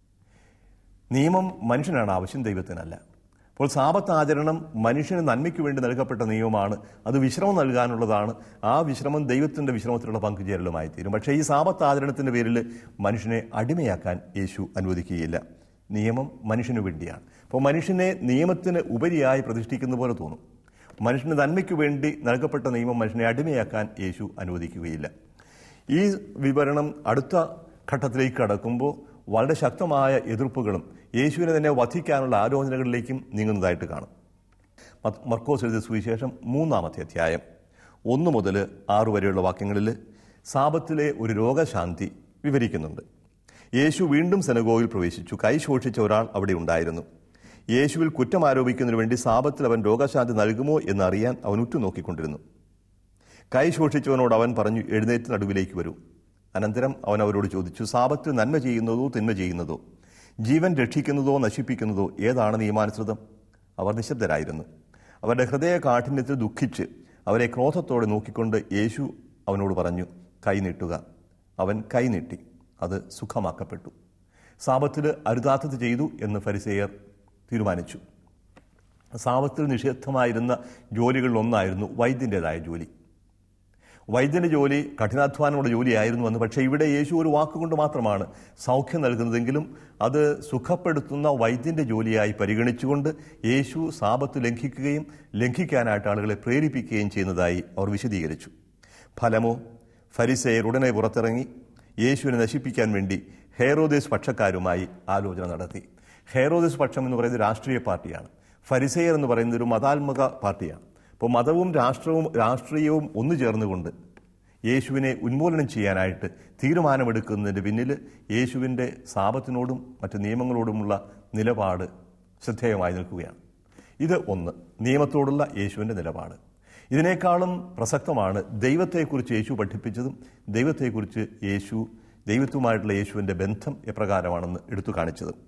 നിയമം മനുഷ്യനാണ് ആവശ്യം ദൈവത്തിനല്ല അപ്പോൾ സാപത്ത് ആചരണം മനുഷ്യന് നന്മയ്ക്ക് വേണ്ടി നൽകപ്പെട്ട നിയമമാണ് അത് വിശ്രമം നൽകാനുള്ളതാണ് ആ വിശ്രമം ദൈവത്തിന്റെ വിശ്രമത്തിലുള്ള പങ്കുചേരലുമായി തീരും പക്ഷേ ഈ സാപത്ത് ആചരണത്തിന്റെ പേരിൽ മനുഷ്യനെ അടിമയാക്കാൻ യേശു അനുവദിക്കുകയില്ല നിയമം മനുഷ്യന് വേണ്ടിയാണ് അപ്പോൾ മനുഷ്യനെ നിയമത്തിന് ഉപരിയായി പ്രതിഷ്ഠിക്കുന്ന പോലെ തോന്നും മനുഷ്യന് നന്മയ്ക്ക് വേണ്ടി നൽകപ്പെട്ട നിയമം മനുഷ്യനെ അടിമയാക്കാൻ യേശു അനുവദിക്കുകയില്ല ഈ വിവരണം അടുത്ത ഘട്ടത്തിലേക്ക് കടക്കുമ്പോൾ വളരെ ശക്തമായ എതിർപ്പുകളും യേശുവിനെ തന്നെ വധിക്കാനുള്ള ആലോചനകളിലേക്കും നീങ്ങുന്നതായിട്ട് കാണും മത്ത് മർക്കോസ് എഴുതിയ സുവിശേഷം മൂന്നാമത്തെ അധ്യായം ഒന്ന് മുതൽ ആറ് വരെയുള്ള വാക്യങ്ങളിൽ സാപത്തിലെ ഒരു രോഗശാന്തി വിവരിക്കുന്നുണ്ട് യേശു വീണ്ടും സെനഗോയിൽ പ്രവേശിച്ചു കൈ ശോഷിച്ച ഒരാൾ അവിടെ ഉണ്ടായിരുന്നു യേശുവിൽ കുറ്റം ആരോപിക്കുന്നതിന് വേണ്ടി സാപത്തിൽ അവൻ രോഗശാന്തി നൽകുമോ എന്നറിയാൻ അവൻ ഉറ്റുനോക്കിക്കൊണ്ടിരുന്നു കൈ ശോഷിച്ചവനോട് അവൻ പറഞ്ഞു എഴുന്നേറ്റ് നടുവിലേക്ക് വരൂ അനന്തരം അവൻ അവരോട് ചോദിച്ചു സാപത്തിൽ നന്മ ചെയ്യുന്നതോ തിന്മ ചെയ്യുന്നതോ ജീവൻ രക്ഷിക്കുന്നതോ നശിപ്പിക്കുന്നതോ ഏതാണ് നിയമാനുസൃതം അവർ നിശബ്ദരായിരുന്നു അവരുടെ ഹൃദയ കാഠിന്യത്തിൽ ദുഃഖിച്ച് അവരെ ക്രോധത്തോടെ നോക്കിക്കൊണ്ട് യേശു അവനോട് പറഞ്ഞു കൈ നീട്ടുക അവൻ കൈ നീട്ടി അത് സുഖമാക്കപ്പെട്ടു സാപത്തിൽ അരുതാത്തത് ചെയ്തു എന്ന് ഫരിസേയർ തീരുമാനിച്ചു സാപത്തിൽ നിഷിദ്ധമായിരുന്ന ജോലികളിൽ ഒന്നായിരുന്നു വൈദ്യൻ്റെതായ ജോലി വൈദ്യന്റെ ജോലി കഠിനാധ്വാനമുള്ള ജോലിയായിരുന്നു എന്ന് പക്ഷേ ഇവിടെ യേശു ഒരു വാക്കുകൊണ്ട് മാത്രമാണ് സൗഖ്യം നൽകുന്നതെങ്കിലും അത് സുഖപ്പെടുത്തുന്ന വൈദ്യന്റെ ജോലിയായി പരിഗണിച്ചുകൊണ്ട് യേശു സാപത്ത് ലംഘിക്കുകയും ലംഘിക്കാനായിട്ട് ആളുകളെ പ്രേരിപ്പിക്കുകയും ചെയ്യുന്നതായി അവർ വിശദീകരിച്ചു ഫലമോ ഫരിസേയർ ഉടനെ പുറത്തിറങ്ങി യേശുവിനെ നശിപ്പിക്കാൻ വേണ്ടി ഹെയറോദേസ് പക്ഷക്കാരുമായി ആലോചന നടത്തി ഹെയറോദേസ് പക്ഷം എന്ന് പറയുന്നത് രാഷ്ട്രീയ പാർട്ടിയാണ് ഫരിസേയർ എന്ന് പറയുന്നത് ഒരു മതാത്മക പാർട്ടിയാണ് അപ്പോൾ മതവും രാഷ്ട്രവും രാഷ്ട്രീയവും ഒന്നു ചേർന്നുകൊണ്ട് യേശുവിനെ ഉന്മൂലനം ചെയ്യാനായിട്ട് തീരുമാനമെടുക്കുന്നതിൻ്റെ പിന്നിൽ യേശുവിൻ്റെ സാപത്തിനോടും മറ്റ് നിയമങ്ങളോടുമുള്ള നിലപാട് ശ്രദ്ധേയമായി നിൽക്കുകയാണ് ഇത് ഒന്ന് നിയമത്തോടുള്ള യേശുവിൻ്റെ നിലപാട് ഇതിനേക്കാളും പ്രസക്തമാണ് ദൈവത്തെക്കുറിച്ച് യേശു പഠിപ്പിച്ചതും ദൈവത്തെക്കുറിച്ച് യേശു ദൈവത്തുമായിട്ടുള്ള യേശുവിൻ്റെ ബന്ധം എപ്രകാരമാണെന്ന് എടുത്തു കാണിച്ചതും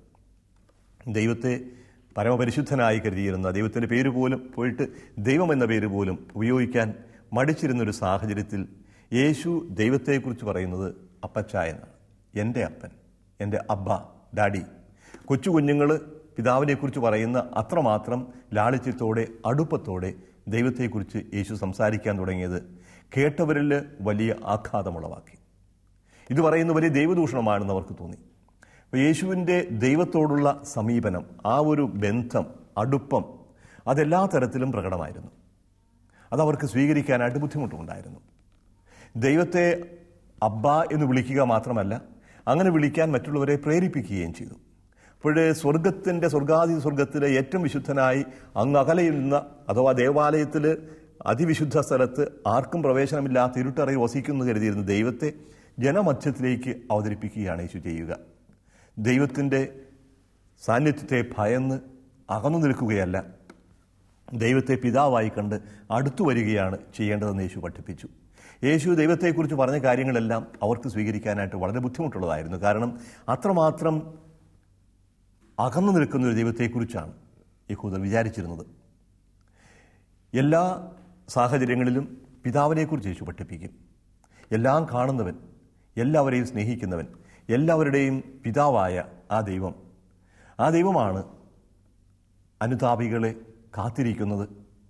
ദൈവത്തെ പരമപരിശുദ്ധനായി കരുതിയിരുന്ന ദൈവത്തിൻ്റെ പേര് പോലും പോയിട്ട് ദൈവം എന്ന പേര് പോലും ഉപയോഗിക്കാൻ മടിച്ചിരുന്നൊരു സാഹചര്യത്തിൽ യേശു ദൈവത്തെക്കുറിച്ച് പറയുന്നത് അപ്പച്ച എന്നാണ് എൻ്റെ അപ്പൻ എൻ്റെ അബ്ബ ഡാഡി കൊച്ചു കുഞ്ഞുങ്ങൾ പിതാവിനെക്കുറിച്ച് പറയുന്ന അത്രമാത്രം ലാളിത്യത്തോടെ അടുപ്പത്തോടെ ദൈവത്തെക്കുറിച്ച് യേശു സംസാരിക്കാൻ തുടങ്ങിയത് കേട്ടവരിൽ വലിയ ആഘാതമുളവാക്കി ഇത് പറയുന്ന വലിയ ദൈവദൂഷണമാണെന്ന് അവർക്ക് തോന്നി അപ്പോൾ യേശുവിൻ്റെ ദൈവത്തോടുള്ള സമീപനം ആ ഒരു ബന്ധം അടുപ്പം അതെല്ലാ തരത്തിലും പ്രകടമായിരുന്നു അതവർക്ക് സ്വീകരിക്കാനായിട്ട് ബുദ്ധിമുട്ടുണ്ടായിരുന്നു ദൈവത്തെ അബ്ബ എന്ന് വിളിക്കുക മാത്രമല്ല അങ്ങനെ വിളിക്കാൻ മറ്റുള്ളവരെ പ്രേരിപ്പിക്കുകയും ചെയ്തു അപ്പോഴേ സ്വർഗത്തിൻ്റെ സ്വർഗാദി സ്വർഗത്തിലെ ഏറ്റവും വിശുദ്ധനായി അങ്ങ് അകലയുന്ന അഥവാ ദേവാലയത്തിൽ അതിവിശുദ്ധ സ്ഥലത്ത് ആർക്കും പ്രവേശനമില്ലാത്ത ഇരുട്ടറയിൽ വസിക്കുന്നു കരുതിയിരുന്ന ദൈവത്തെ ജനമധ്യത്തിലേക്ക് അവതരിപ്പിക്കുകയാണ് യേശു ചെയ്യുക ദൈവത്തിൻ്റെ സാന്നിധ്യത്തെ ഭയന്ന് അകന്നു നിൽക്കുകയല്ല ദൈവത്തെ പിതാവായി കണ്ട് അടുത്തു വരികയാണ് ചെയ്യേണ്ടതെന്ന് യേശു പഠിപ്പിച്ചു യേശു ദൈവത്തെക്കുറിച്ച് പറഞ്ഞ കാര്യങ്ങളെല്ലാം അവർക്ക് സ്വീകരിക്കാനായിട്ട് വളരെ ബുദ്ധിമുട്ടുള്ളതായിരുന്നു കാരണം അത്രമാത്രം അകന്നു നിൽക്കുന്ന ഒരു ദൈവത്തെക്കുറിച്ചാണ് യഹൂദർ വിചാരിച്ചിരുന്നത് എല്ലാ സാഹചര്യങ്ങളിലും പിതാവിനെക്കുറിച്ച് യേശു പഠിപ്പിക്കും എല്ലാം കാണുന്നവൻ എല്ലാവരെയും സ്നേഹിക്കുന്നവൻ എല്ലാവരുടെയും പിതാവായ ആ ദൈവം ആ ദൈവമാണ് അനുതാപികളെ കാത്തിരിക്കുന്നത്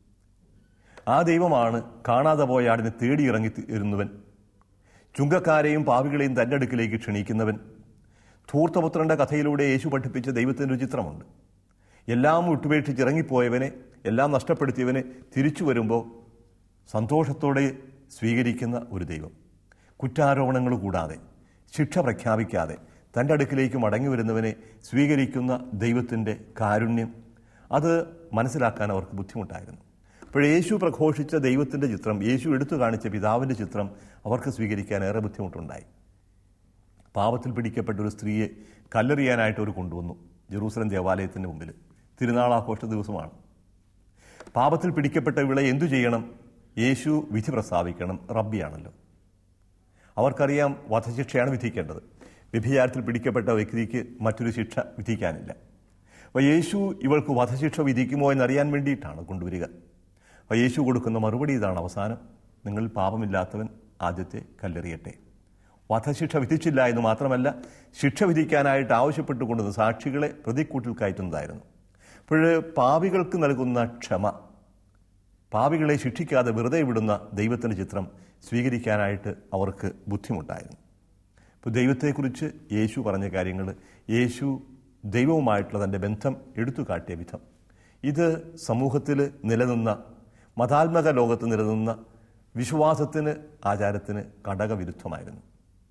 ആ ദൈവമാണ് കാണാതെ പോയ ആടിനെ തേടിയിറങ്ങി ഇരുന്നവൻ ചുങ്കക്കാരെയും പാവികളെയും തൻ്റെ അടുക്കിലേക്ക് ക്ഷണിക്കുന്നവൻ ധൂർത്തപുത്രന്റെ കഥയിലൂടെ യേശു പഠിപ്പിച്ച ദൈവത്തിൻ്റെ ഒരു ചിത്രമുണ്ട് എല്ലാം വിട്ടുപേക്ഷിച്ച് ഇറങ്ങിപ്പോയവനെ എല്ലാം നഷ്ടപ്പെടുത്തിയവനെ തിരിച്ചു വരുമ്പോൾ സന്തോഷത്തോടെ സ്വീകരിക്കുന്ന ഒരു ദൈവം കുറ്റാരോപണങ്ങൾ കൂടാതെ ശിക്ഷ പ്രഖ്യാപിക്കാതെ തൻ്റെ അടുക്കിലേക്ക് മടങ്ങി വരുന്നവനെ സ്വീകരിക്കുന്ന ദൈവത്തിൻ്റെ കാരുണ്യം അത് മനസ്സിലാക്കാൻ അവർക്ക് ബുദ്ധിമുട്ടായിരുന്നു അപ്പോൾ യേശു പ്രഘോഷിച്ച ദൈവത്തിൻ്റെ ചിത്രം യേശു എടുത്തു കാണിച്ച പിതാവിൻ്റെ ചിത്രം അവർക്ക് സ്വീകരിക്കാൻ ഏറെ ബുദ്ധിമുട്ടുണ്ടായി പാപത്തിൽ പിടിക്കപ്പെട്ട ഒരു സ്ത്രീയെ കല്ലെറിയാനായിട്ട് അവർ കൊണ്ടുവന്നു ജെറൂസലം ദേവാലയത്തിൻ്റെ മുമ്പിൽ തിരുനാളാഘോഷ ദിവസമാണ് പാപത്തിൽ പിടിക്കപ്പെട്ട ഇവളെ എന്തു ചെയ്യണം യേശു വിധി പ്രസ്താവിക്കണം റബ്ബിയാണല്ലോ അവർക്കറിയാം വധശിക്ഷയാണ് വിധിക്കേണ്ടത് വ്യഭിചാരത്തിൽ പിടിക്കപ്പെട്ട വ്യക്തിക്ക് മറ്റൊരു ശിക്ഷ വിധിക്കാനില്ല അപ്പോൾ യേശു ഇവൾക്ക് വധശിക്ഷ വിധിക്കുമോ എന്നറിയാൻ വേണ്ടിയിട്ടാണ് കൊണ്ടുവരിക അപ്പോൾ യേശു കൊടുക്കുന്ന മറുപടി ഇതാണ് അവസാനം നിങ്ങൾ പാപമില്ലാത്തവൻ ആദ്യത്തെ കല്ലെറിയട്ടെ വധശിക്ഷ വിധിച്ചില്ല എന്ന് മാത്രമല്ല ശിക്ഷ വിധിക്കാനായിട്ട് ആവശ്യപ്പെട്ടുകൊണ്ടുവന്ന സാക്ഷികളെ പ്രതിക്കൂട്ടിൽ കയറ്റുന്നതായിരുന്നു അപ്പോൾ പാപികൾക്ക് നൽകുന്ന ക്ഷമ പാപികളെ ശിക്ഷിക്കാതെ വെറുതെ വിടുന്ന ദൈവത്തിൻ്റെ ചിത്രം സ്വീകരിക്കാനായിട്ട് അവർക്ക് ബുദ്ധിമുട്ടായിരുന്നു ഇപ്പോൾ ദൈവത്തെക്കുറിച്ച് യേശു പറഞ്ഞ കാര്യങ്ങൾ യേശു ദൈവവുമായിട്ടുള്ള തൻ്റെ ബന്ധം എടുത്തു കാട്ടിയ വിധം ഇത് സമൂഹത്തിൽ നിലനിന്ന മതാത്മക ലോകത്ത് നിലനിന്ന വിശ്വാസത്തിന് ആചാരത്തിന് ഘടകവിരുദ്ധമായിരുന്നു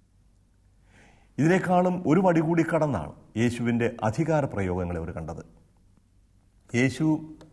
ഇതിനേക്കാളും ഒരു പടി കൂടി കടന്നാണ് യേശുവിൻ്റെ അധികാര പ്രയോഗങ്ങളെ അവർ കണ്ടത് യേശു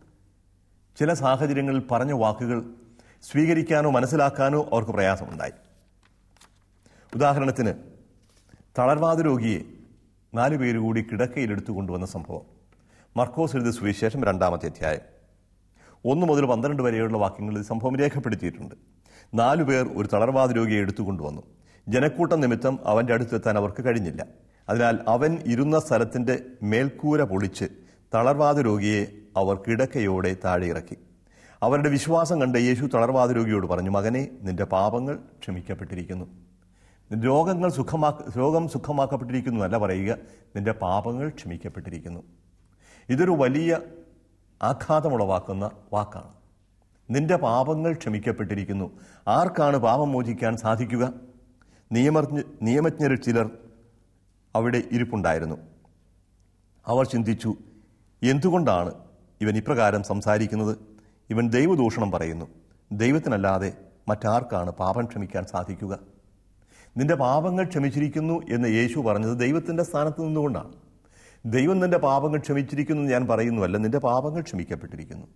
ചില സാഹചര്യങ്ങളിൽ പറഞ്ഞ വാക്കുകൾ സ്വീകരിക്കാനോ മനസ്സിലാക്കാനോ അവർക്ക് പ്രയാസമുണ്ടായി ഉദാഹരണത്തിന് തളർവാദ രോഗിയെ നാലു പേര് കൂടി കിടക്കയിലെടുത്തു കൊണ്ടുവന്ന സംഭവം മർക്കോസ് എഴുതിയ സുവിശേഷം രണ്ടാമത്തെ അധ്യായം ഒന്ന് മുതൽ പന്ത്രണ്ട് വരെയുള്ള വാക്യങ്ങളിൽ ഈ സംഭവം രേഖപ്പെടുത്തിയിട്ടുണ്ട് നാലു പേർ ഒരു തളർവാദ രോഗിയെ എടുത്തു കൊണ്ടുവന്നു ജനക്കൂട്ടം നിമിത്തം അവൻ്റെ അടുത്തെത്താൻ അവർക്ക് കഴിഞ്ഞില്ല അതിനാൽ അവൻ ഇരുന്ന സ്ഥലത്തിൻ്റെ മേൽക്കൂര പൊളിച്ച് തളർവാദ രോഗിയെ അവർ കിടക്കയോടെ താഴെ ഇറക്കി അവരുടെ വിശ്വാസം കണ്ട് യേശു തളർവാദ രോഗിയോട് പറഞ്ഞു മകനെ നിന്റെ പാപങ്ങൾ ക്ഷമിക്കപ്പെട്ടിരിക്കുന്നു രോഗങ്ങൾ സുഖമാക്ക രോഗം സുഖമാക്കപ്പെട്ടിരിക്കുന്നു എന്നല്ല പറയുക നിന്റെ പാപങ്ങൾ ക്ഷമിക്കപ്പെട്ടിരിക്കുന്നു ഇതൊരു വലിയ ആഘാതമുളവാക്കുന്ന വാക്കാണ് നിന്റെ പാപങ്ങൾ ക്ഷമിക്കപ്പെട്ടിരിക്കുന്നു ആർക്കാണ് പാപം മോചിക്കാൻ സാധിക്കുക നിയമജ്ഞ നിയമജ്ഞരിൽ ചിലർ അവിടെ ഇരിപ്പുണ്ടായിരുന്നു അവർ ചിന്തിച്ചു എന്തുകൊണ്ടാണ് ഇവൻ ഇപ്രകാരം സംസാരിക്കുന്നത് ഇവൻ ദൈവദൂഷണം പറയുന്നു ദൈവത്തിനല്ലാതെ മറ്റാർക്കാണ് പാപം ക്ഷമിക്കാൻ സാധിക്കുക നിന്റെ പാപങ്ങൾ ക്ഷമിച്ചിരിക്കുന്നു എന്ന് യേശു പറഞ്ഞത് ദൈവത്തിൻ്റെ സ്ഥാനത്ത് നിന്നുകൊണ്ടാണ് ദൈവം നിന്റെ പാപങ്ങൾ ക്ഷമിച്ചിരിക്കുന്നു എന്ന് ഞാൻ പറയുന്നുവല്ല നിന്റെ പാപങ്ങൾ ക്ഷമിക്കപ്പെട്ടിരിക്കുന്നു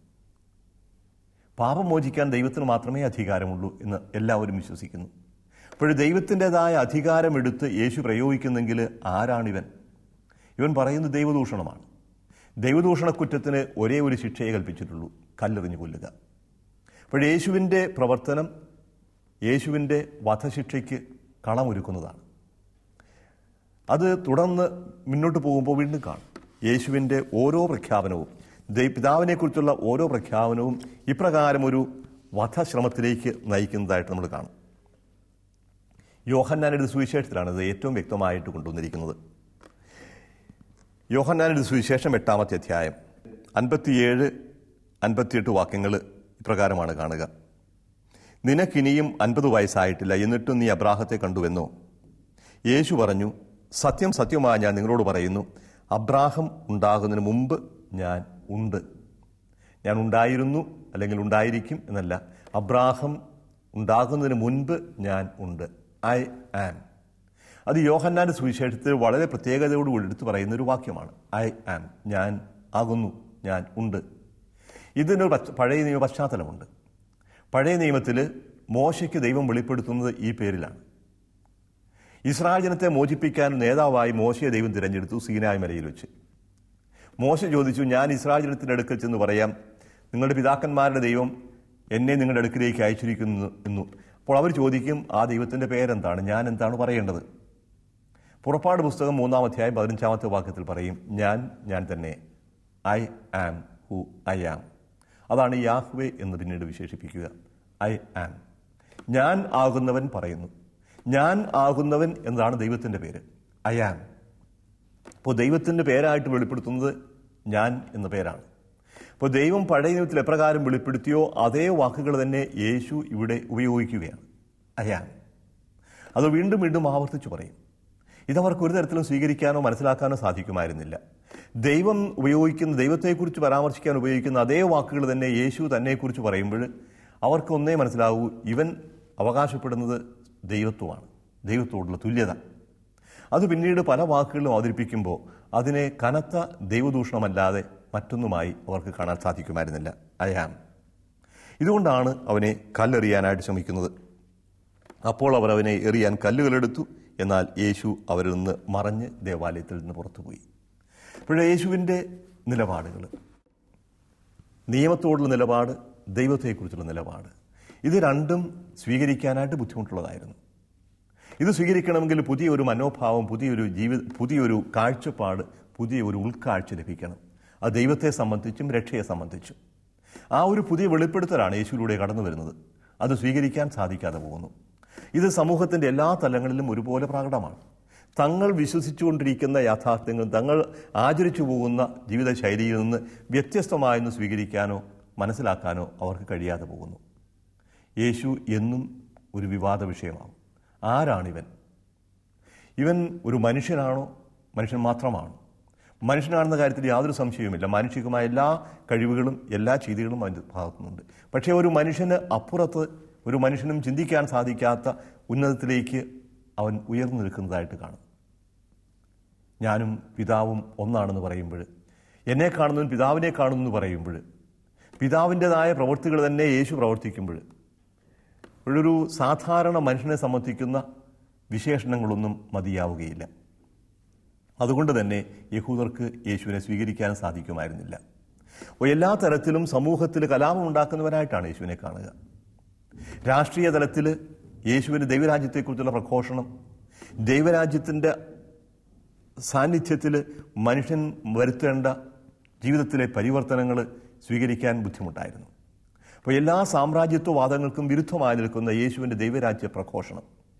പാപം മോചിക്കാൻ ദൈവത്തിന് മാത്രമേ അധികാരമുള്ളൂ എന്ന് എല്ലാവരും വിശ്വസിക്കുന്നു അപ്പോൾ ദൈവത്തിൻ്റെതായ അധികാരമെടുത്ത് യേശു പ്രയോഗിക്കുന്നെങ്കിൽ ആരാണിവൻ ഇവൻ പറയുന്നത് ദൈവദൂഷണമാണ് ദൈവദൂഷണ കുറ്റത്തിന് ഒരേ ഒരു ശിക്ഷയെ കൽപ്പിച്ചിട്ടുള്ളൂ കല്ലെറിഞ്ഞു കൊല്ലുക അപ്പോൾ യേശുവിൻ്റെ പ്രവർത്തനം യേശുവിൻ്റെ വധശിക്ഷയ്ക്ക് കളമൊരുക്കുന്നതാണ് അത് തുടർന്ന് മുന്നോട്ട് പോകുമ്പോൾ വീണ്ടും കാണും യേശുവിൻ്റെ ഓരോ പ്രഖ്യാപനവും ദൈ- പിതാവിനെക്കുറിച്ചുള്ള ഓരോ പ്രഖ്യാപനവും ഇപ്രകാരം ഒരു വധശ്രമത്തിലേക്ക് നയിക്കുന്നതായിട്ട് നമ്മൾ കാണും യോഹന്നാനുടെ സുവിശേഷത്തിലാണ് ഇത് ഏറ്റവും വ്യക്തമായിട്ട് കൊണ്ടുവന്നിരിക്കുന്നത് യോഹന്നാനുടെ സുവിശേഷം എട്ടാമത്തെ അധ്യായം അൻപത്തിയേഴ് അൻപത്തിയെട്ട് വാക്യങ്ങൾ ഇപ്രകാരമാണ് കാണുക നിനക്കിനിയും അൻപത് വയസ്സായിട്ടില്ല എന്നിട്ടും നീ അബ്രാഹത്തെ കണ്ടുവെന്നോ യേശു പറഞ്ഞു സത്യം സത്യമായി ഞാൻ നിങ്ങളോട് പറയുന്നു അബ്രാഹം ഉണ്ടാകുന്നതിന് മുമ്പ് ഞാൻ ഉണ്ട് ഞാൻ ഉണ്ടായിരുന്നു അല്ലെങ്കിൽ ഉണ്ടായിരിക്കും എന്നല്ല അബ്രാഹം ഉണ്ടാകുന്നതിന് മുൻപ് ഞാൻ ഉണ്ട് ഐ ആം അത് യോഹന്നാന്റെ സുവിശേഷത്തിൽ വളരെ പ്രത്യേകതയോടുകൂടി എടുത്തു പറയുന്ന ഒരു വാക്യമാണ് ഐ ആം ഞാൻ ആകുന്നു ഞാൻ ഉണ്ട് ഇതിനൊരു പശ്ച- പഴയ നിയമ പശ്ചാത്തലമുണ്ട് പഴയ നിയമത്തിൽ മോശയ്ക്ക് ദൈവം വെളിപ്പെടുത്തുന്നത് ഈ പേരിലാണ് ഇസ്രായേൽ ജനത്തെ മോചിപ്പിക്കാൻ നേതാവായി മോശയെ ദൈവം തിരഞ്ഞെടുത്തു സീനായ് മലയിൽ വെച്ച് മോശ ചോദിച്ചു ഞാൻ ഇസ്രായേൽ ജനത്തിൻ്റെ അടുക്കൽ ചെന്ന് പറയാം നിങ്ങളുടെ പിതാക്കന്മാരുടെ ദൈവം എന്നെ നിങ്ങളുടെ അടുക്കിലേക്ക് അയച്ചിരിക്കുന്നു എന്നു അപ്പോൾ അവർ ചോദിക്കും ആ ദൈവത്തിൻ്റെ പേരെന്താണ് ഞാൻ എന്താണ് പറയേണ്ടത് പുറപ്പാട് പുസ്തകം മൂന്നാം അധ്യായം പതിനഞ്ചാമത്തെ വാക്യത്തിൽ പറയും ഞാൻ ഞാൻ തന്നെ I am who I am അതാണ് യാഹ്വേ എന്ന് പിന്നീട് വിശേഷിപ്പിക്കുക ഐ ആം ഞാൻ ആകുന്നവൻ പറയുന്നു ഞാൻ ആകുന്നവൻ എന്നതാണ് ദൈവത്തിൻ്റെ പേര് ഐ ആം അപ്പോൾ ദൈവത്തിൻ്റെ പേരായിട്ട് വെളിപ്പെടുത്തുന്നത് ഞാൻ എന്ന പേരാണ് അപ്പോൾ ദൈവം പഴയ നിയമത്തിൽ എപ്രകാരം വെളിപ്പെടുത്തിയോ അതേ വാക്കുകൾ തന്നെ യേശു ഇവിടെ ഉപയോഗിക്കുകയാണ് അയാൻ അത് വീണ്ടും വീണ്ടും ആവർത്തിച്ചു പറയും ഇതവർക്ക് ഒരു തരത്തിലും സ്വീകരിക്കാനോ മനസ്സിലാക്കാനോ സാധിക്കുമായിരുന്നില്ല ദൈവം ഉപയോഗിക്കുന്ന ദൈവത്തെക്കുറിച്ച് പരാമർശിക്കാൻ ഉപയോഗിക്കുന്ന അതേ വാക്കുകൾ തന്നെ യേശു തന്നെക്കുറിച്ച് പറയുമ്പോൾ അവർക്ക് ഒന്നേ മനസ്സിലാവൂ ഇവൻ അവകാശപ്പെടുന്നത് ദൈവത്വമാണ് ദൈവത്തോടുള്ള തുല്യത അത് പിന്നീട് പല വാക്കുകളിലും അവതരിപ്പിക്കുമ്പോൾ അതിനെ കനത്ത ദൈവദൂഷണമല്ലാതെ മറ്റൊന്നുമായി അവർക്ക് കാണാൻ സാധിക്കുമായിരുന്നില്ല അയാം ഇതുകൊണ്ടാണ് അവനെ കല്ലെറിയാനായിട്ട് ശ്രമിക്കുന്നത് അപ്പോൾ അവർ അവനെ എറിയാൻ കല്ലുകളെടുത്തു എന്നാൽ യേശു അവരിൽ നിന്ന് മറഞ്ഞ് ദേവാലയത്തിൽ നിന്ന് പുറത്തുപോയി അപ്പോഴേ യേശുവിൻ്റെ നിലപാടുകൾ നിയമത്തോടുള്ള നിലപാട് ദൈവത്തെക്കുറിച്ചുള്ള നിലപാട് ഇത് രണ്ടും സ്വീകരിക്കാനായിട്ട് ബുദ്ധിമുട്ടുള്ളതായിരുന്നു ഇത് സ്വീകരിക്കണമെങ്കിൽ പുതിയൊരു മനോഭാവം പുതിയൊരു ജീവിത പുതിയൊരു കാഴ്ചപ്പാട് പുതിയ ഒരു ഉൾക്കാഴ്ച ലഭിക്കണം അത് ദൈവത്തെ സംബന്ധിച്ചും രക്ഷയെ സംബന്ധിച്ചും ആ ഒരു പുതിയ വെളിപ്പെടുത്തലാണ് യേശുവിലൂടെ കടന്നു വരുന്നത് അത് സ്വീകരിക്കാൻ സാധിക്കാതെ പോകുന്നു ഇത് സമൂഹത്തിൻ്റെ എല്ലാ തലങ്ങളിലും ഒരുപോലെ പ്രകടമാണ് തങ്ങൾ വിശ്വസിച്ചുകൊണ്ടിരിക്കുന്ന യാഥാർത്ഥ്യങ്ങൾ തങ്ങൾ ആചരിച്ചു പോകുന്ന ജീവിതശൈലിയിൽ നിന്ന് വ്യത്യസ്തമായെന്ന് സ്വീകരിക്കാനോ മനസ്സിലാക്കാനോ അവർക്ക് കഴിയാതെ പോകുന്നു യേശു എന്നും ഒരു വിവാദ വിഷയമാകും ആരാണിവൻ ഇവൻ ഒരു മനുഷ്യനാണോ മനുഷ്യൻ മാത്രമാണോ മനുഷ്യനാണെന്ന കാര്യത്തിൽ യാതൊരു സംശയവുമില്ല മാനുഷികമായ എല്ലാ കഴിവുകളും എല്ലാ ചെയ്തികളും അതിൻ്റെ ഭാഗത്തുനിന്നുണ്ട് പക്ഷേ ഒരു മനുഷ്യന് അപ്പുറത്ത് ഒരു മനുഷ്യനും ചിന്തിക്കാൻ സാധിക്കാത്ത ഉന്നതത്തിലേക്ക് അവൻ ഉയർന്നു നിൽക്കുന്നതായിട്ട് കാണും ഞാനും പിതാവും ഒന്നാണെന്ന് പറയുമ്പോൾ എന്നെ കാണുന്നവൻ പിതാവിനെ കാണുന്നു എന്ന് പറയുമ്പോൾ പിതാവിൻ്റെതായ പ്രവൃത്തികൾ തന്നെ യേശു പ്രവർത്തിക്കുമ്പോൾ ഒരു സാധാരണ മനുഷ്യനെ സംബന്ധിക്കുന്ന വിശേഷണങ്ങളൊന്നും മതിയാവുകയില്ല അതുകൊണ്ട് തന്നെ യഹൂദർക്ക് യേശുവിനെ സ്വീകരിക്കാൻ സാധിക്കുമായിരുന്നില്ല അപ്പോൾ എല്ലാ തരത്തിലും സമൂഹത്തിൽ കലാപം ഉണ്ടാക്കുന്നവരായിട്ടാണ് യേശുവിനെ കാണുക രാഷ്ട്രീയ തലത്തിൽ യേശുവിൻ്റെ ദൈവരാജ്യത്തെക്കുറിച്ചുള്ള പ്രഘോഷണം ദൈവരാജ്യത്തിൻ്റെ സാന്നിധ്യത്തിൽ മനുഷ്യൻ വരുത്തേണ്ട ജീവിതത്തിലെ പരിവർത്തനങ്ങൾ സ്വീകരിക്കാൻ ബുദ്ധിമുട്ടായിരുന്നു അപ്പോൾ എല്ലാ സാമ്രാജ്യത്വവാദങ്ങൾക്കും വിരുദ്ധമായി നിൽക്കുന്ന യേശുവിൻ്റെ ദൈവരാജ്യ പ്രഘോഷണം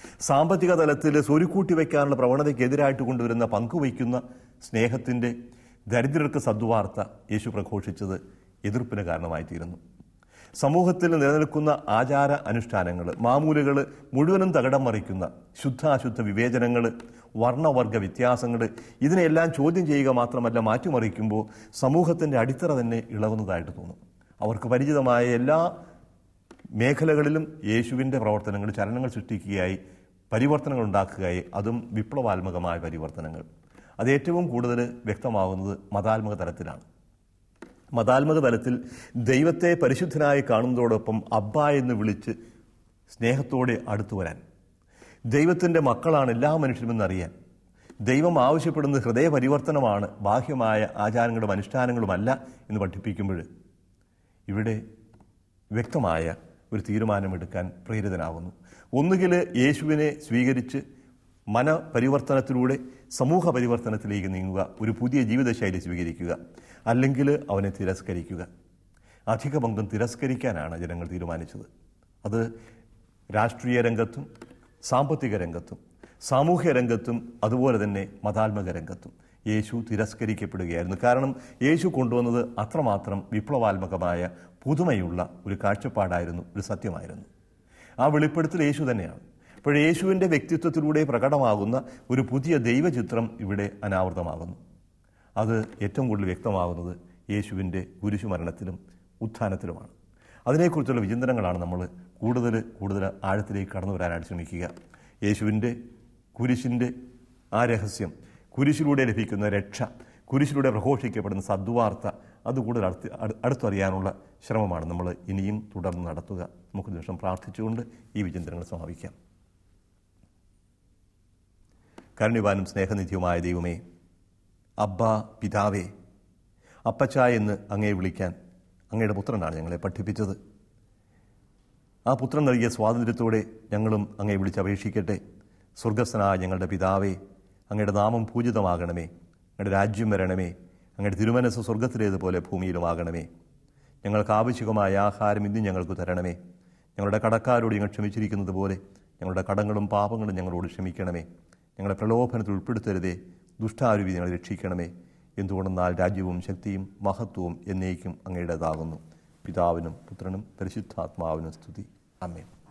സാമ്പത്തിക തലത്തിൽ സ്വരുക്കൂട്ടി വയ്ക്കാനുള്ള പ്രവണതയ്ക്കെതിരായിട്ട് കൊണ്ടുവരുന്ന പങ്കുവയ്ക്കുന്ന സ്നേഹത്തിൻ്റെ ദരിദ്രർക്ക് സദ്വാർത്ത യേശു പ്രഘോഷിച്ചത് എതിർപ്പിന് കാരണമായി തീരുന്നു സമൂഹത്തിൽ നിലനിൽക്കുന്ന ആചാര അനുഷ്ഠാനങ്ങൾ മാമൂലുകൾ മുഴുവനും തകിടം മറിക്കുന്ന ശുദ്ധാശുദ്ധ വിവേചനങ്ങൾ വർണ്ണവർഗ വ്യത്യാസങ്ങൾ ഇതിനെല്ലാം ചോദ്യം ചെയ്യുക മാത്രമല്ല മാറ്റിമറിക്കുമ്പോൾ സമൂഹത്തിൻ്റെ അടിത്തറ തന്നെ ഇളകുന്നതായിട്ട് തോന്നും അവർക്ക് പരിചിതമായ എല്ലാ മേഖലകളിലും യേശുവിൻ്റെ പ്രവർത്തനങ്ങൾ ചലനങ്ങൾ സൃഷ്ടിക്കുകയായി പരിവർത്തനങ്ങൾ ഉണ്ടാക്കുകയായി അതും വിപ്ലവാത്മകമായ പരിവർത്തനങ്ങൾ അത് ഏറ്റവും കൂടുതൽ വ്യക്തമാകുന്നത് മതാത്മക തലത്തിലാണ് മതാത്മക തലത്തിൽ ദൈവത്തെ പരിശുദ്ധനായി കാണുന്നതോടൊപ്പം അബ്ബ എന്ന് വിളിച്ച് സ്നേഹത്തോടെ അടുത്തു വരാൻ ദൈവത്തിൻ്റെ മക്കളാണ് എല്ലാ മനുഷ്യരുമെന്നറിയാൻ ദൈവം ആവശ്യപ്പെടുന്നത് ഹൃദയ പരിവർത്തനമാണ് ബാഹ്യമായ ആചാരങ്ങളും അനുഷ്ഠാനങ്ങളുമല്ല എന്ന് പഠിപ്പിക്കുമ്പോൾ ഇവിടെ വ്യക്തമായ ഒരു തീരുമാനമെടുക്കാൻ പ്രേരിതനാകുന്നു ഒന്നുകിൽ യേശുവിനെ സ്വീകരിച്ച് മനപരിവർത്തനത്തിലൂടെ സമൂഹ പരിവർത്തനത്തിലേക്ക് നീങ്ങുക ഒരു പുതിയ ജീവിതശൈലി സ്വീകരിക്കുക അല്ലെങ്കിൽ അവനെ തിരസ്കരിക്കുക അധിക പങ്കും തിരസ്കരിക്കാനാണ് ജനങ്ങൾ തീരുമാനിച്ചത് അത് രാഷ്ട്രീയ രംഗത്തും സാമ്പത്തിക രംഗത്തും സാമൂഹ്യ രംഗത്തും അതുപോലെ തന്നെ മതാത്മക രംഗത്തും യേശു തിരസ്കരിക്കപ്പെടുകയായിരുന്നു കാരണം യേശു കൊണ്ടുവന്നത് അത്രമാത്രം വിപ്ലവാത്മകമായ പുതുമയുള്ള ഒരു കാഴ്ചപ്പാടായിരുന്നു ഒരു സത്യമായിരുന്നു ആ വെളിപ്പെടുത്തൽ യേശു തന്നെയാണ് അപ്പോൾ യേശുവിൻ്റെ വ്യക്തിത്വത്തിലൂടെ പ്രകടമാകുന്ന ഒരു പുതിയ ദൈവചിത്രം ഇവിടെ അനാവൃതമാകുന്നു അത് ഏറ്റവും കൂടുതൽ വ്യക്തമാകുന്നത് യേശുവിൻ്റെ കുരിശുമരണത്തിലും ഉത്ഥാനത്തിലുമാണ് അതിനെക്കുറിച്ചുള്ള വിചിന്തനങ്ങളാണ് നമ്മൾ കൂടുതൽ കൂടുതൽ ആഴത്തിലേക്ക് കടന്നു വരാനായിട്ട് ശ്രമിക്കുക യേശുവിൻ്റെ കുരിശിൻ്റെ ആ രഹസ്യം കുരിശിലൂടെ ലഭിക്കുന്ന രക്ഷ കുരിശിലൂടെ പ്രഘോഷിക്കപ്പെടുന്ന സദ്വാർത്ത അത് കൂടുതൽ അടുത്ത് അടു- അടുത്തറിയാനുള്ള ശ്രമമാണ് നമ്മൾ ഇനിയും തുടർന്ന് നടത്തുക നമുക്ക് ഒരു നിമിഷം പ്രാർത്ഥിച്ചുകൊണ്ട് ഈ വിചിന്തനങ്ങൾ സമാപിക്കാം കരുണിവാനും സ്നേഹനിധിയുമായ ദൈവമേ അബ്ബ പിതാവേ അപ്പച്ച എന്ന് അങ്ങയെ വിളിക്കാൻ അങ്ങയുടെ പുത്രനാണ് ഞങ്ങളെ പഠിപ്പിച്ചത് ആ പുത്രൻ നൽകിയ സ്വാതന്ത്ര്യത്തോടെ ഞങ്ങളും അങ്ങയെ വിളിച്ചപേക്ഷിക്കട്ടെ സ്വർഗസ്ഥനായ ഞങ്ങളുടെ പിതാവേ അങ്ങയുടെ നാമം പൂജിതമാകണമേ അങ്ങയുടെ രാജ്യം വരണമേ അങ്ങയുടെ തിരുമനസ് സ്വർഗത്തിലേതുപോലെ ഭൂമിയിലുമാകണമേ ഞങ്ങൾക്ക് ആവശ്യമായ ആഹാരം ഇന്നും ഞങ്ങൾക്ക് തരണമേ ഞങ്ങളുടെ കടക്കാരോട് ഞങ്ങൾ ക്ഷമിച്ചിരിക്കുന്നത് പോലെ ഞങ്ങളുടെ കടങ്ങളും പാപങ്ങളും ഞങ്ങളോട് ക്ഷമിക്കണമേ ഞങ്ങളെ പ്രലോഭനത്തിൽ ഉൾപ്പെടുത്തരുതേ ദുഷ്ടാരുവി ഞങ്ങളെ രക്ഷിക്കണമേ എന്തുകൊണ്ടെന്നാൽ രാജ്യവും ശക്തിയും മഹത്വവും എന്നേക്കും അങ്ങയുടേതാകുന്നു പിതാവിനും പുത്രനും പരിശുദ്ധാത്മാവിനും സ്തുതി അമ്മേ